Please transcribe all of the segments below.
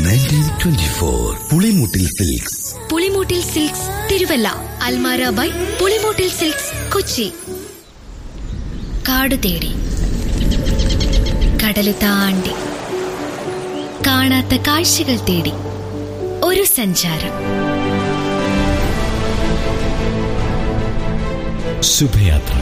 nineteen twenty four Pulimoottil silks Pulimoottil silks Thiruvalla അൽമാര by Pulimoottil silks Kochi കാട് തേടി കടല് താണ്ടി കാണാത്ത കാഴ്ചകൾ തേടി ഒരു സഞ്ചാരം ശുഭയാത്ര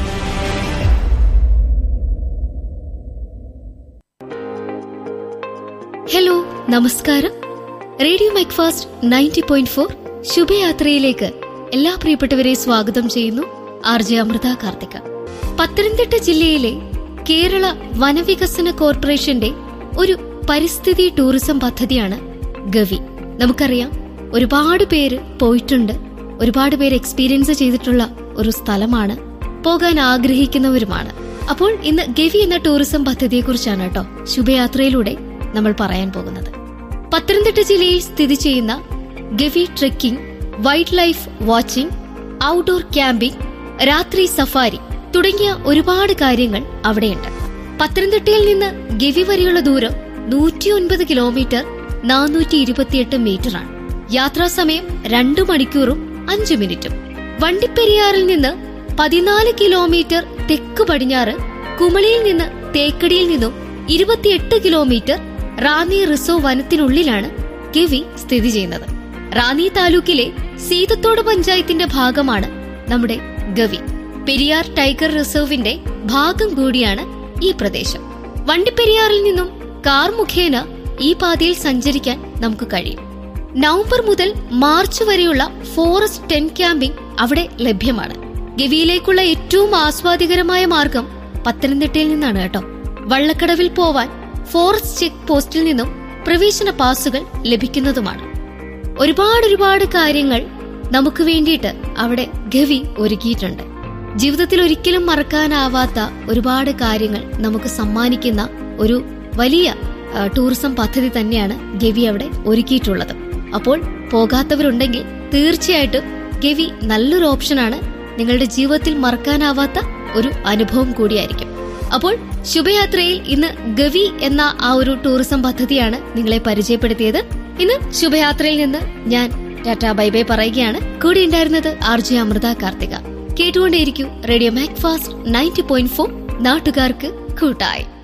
ഹലോ നമസ്കാരം radio Macfast ninety point four ശുഭയാത്രയിലേക്ക് എല്ലാ പ്രിയപ്പെട്ടവരെയും സ്വാഗതം ചെയ്യുന്നു ആർ ജെ അമൃത കാർത്തിക പത്തനംതിട്ട ജില്ലയിലെ കേരള വനവികസന കോർപ്പറേഷന്റെ ഒരു പരിസ്ഥിതി ടൂറിസം പദ്ധതിയാണ് ഗവി നമുക്കറിയാം ഒരുപാട് പേര് പോയിട്ടുണ്ട് ഒരുപാട് പേര് എക്സ്പീരിയൻസ് ചെയ്തിട്ടുള്ള ഒരു സ്ഥലമാണ് പോകാൻ ആഗ്രഹിക്കുന്നവരുമാണ് അപ്പോൾ ഇന്ന് ഗവി എന്ന ടൂറിസം പദ്ധതിയെ കുറിച്ചാണ് കേട്ടോ ശുഭയാത്രയിലൂടെ നമ്മൾ പറയാൻ പോകുന്നത് പത്തനംതിട്ട ജില്ലയിൽ സ്ഥിതി ചെയ്യുന്ന Gavi trekking wild life watching outdoor camping രാത്രി സഫാരി തുടങ്ങിയ ഒരുപാട് കാര്യങ്ങൾ അവിടെയുണ്ട് പത്തനംതിട്ടയിൽ നിന്ന് ഗവി വരെയുള്ള ദൂരം നൂറ്റിയൊൻപത് കിലോമീറ്റർ നാനൂറ്റി ഇരുപത്തിയെട്ട് മീറ്ററാണ് യാത്രാസമയം രണ്ടു മണിക്കൂറും അഞ്ചു മിനിറ്റും വണ്ടിപ്പെരിയാറിൽ നിന്ന് പതിനാല് കിലോമീറ്റർ തെക്ക് പടിഞ്ഞാറ് കുമളിയിൽ നിന്ന് തേക്കടിയിൽ നിന്നും ഇരുപത്തിയെട്ട് കിലോമീറ്റർ റാന്നി റിസർവ് വനത്തിനുള്ളിലാണ് ഗവി സ്ഥിതി ചെയ്യുന്നത് റാന്നി താലൂക്കിലെ സീതത്തോട് പഞ്ചായത്തിന്റെ ഭാഗമാണ് നമ്മുടെ ഗവി പെരിയാർ ടൈഗർ റിസർവിന്റെ ഭാഗം കൂടിയാണ് ഈ പ്രദേശം വണ്ടിപ്പെരിയാറിൽ നിന്നും കാർ മുഖേന ഈ പാതയിൽ സഞ്ചരിക്കാൻ നമുക്ക് കഴിയും നവംബർ മുതൽ മാർച്ച് വരെയുള്ള ഫോറസ്റ്റ് ടെന്റ് ക്യാമ്പിംഗ് അവിടെ ലഭ്യമാണ് ഗവിയിലേക്കുള്ള ഏറ്റവും ആസ്വാദികരമായ മാർഗം പത്തനംതിട്ടയിൽ നിന്നാണ് കേട്ടോ വള്ളക്കടവിൽ പോവാൻ ഫോറസ്റ്റ് ചെക്ക് പോസ്റ്റിൽ നിന്നും പ്രവേശന പാസുകൾ ലഭിക്കുന്നതുമാണ് ഒരുപാട് ഒരുപാട് കാര്യങ്ങൾ നമുക്ക് വേണ്ടിയിട്ട് അവിടെ ഗവി ഒരുക്കിയിട്ടുണ്ട് ജീവിതത്തിൽ ഒരിക്കലും മറക്കാനാവാത്ത ഒരുപാട് കാര്യങ്ങൾ നമുക്ക് സമ്മാനിക്കുന്ന ഒരു വലിയ ആ, ടൂറിസം പദ്ധതി തന്നെയാണ് ഗവി അവിടെ ഒരുക്കിയിട്ടുള്ളത് അപ്പോൾ പോകാത്തവരുണ്ടെങ്കിൽ തീർച്ചയായിട്ടും ഗവി നല്ലൊരു ഓപ്ഷനാണ് നിങ്ങളുടെ ജീവിതത്തിൽ മറക്കാനാവാത്ത ഒരു അനുഭവം കൂടിയായിരിക്കും അപ്പോൾ ശുഭയാത്രയിൽ ഇന്ന് ഗവി എന്ന ആ ഒരു ടൂറിസം പദ്ധതിയാണ് നിങ്ങളെ പരിചയപ്പെടുത്തിയത് ഇന്ന് ശുഭയാത്രയിൽ നിന്ന് ഞാൻ ടാറ്റ ബൈ ബൈ പറയുകയാണ് കൂടെ ഉണ്ടായിരുന്നത് ആർ ജെ അമൃത കാർത്തിക കേട്ടുകൊണ്ടേയിരിക്കൂ radio Macfast ninety point four നാട്ടുകാർക്ക് കൂട്ടായി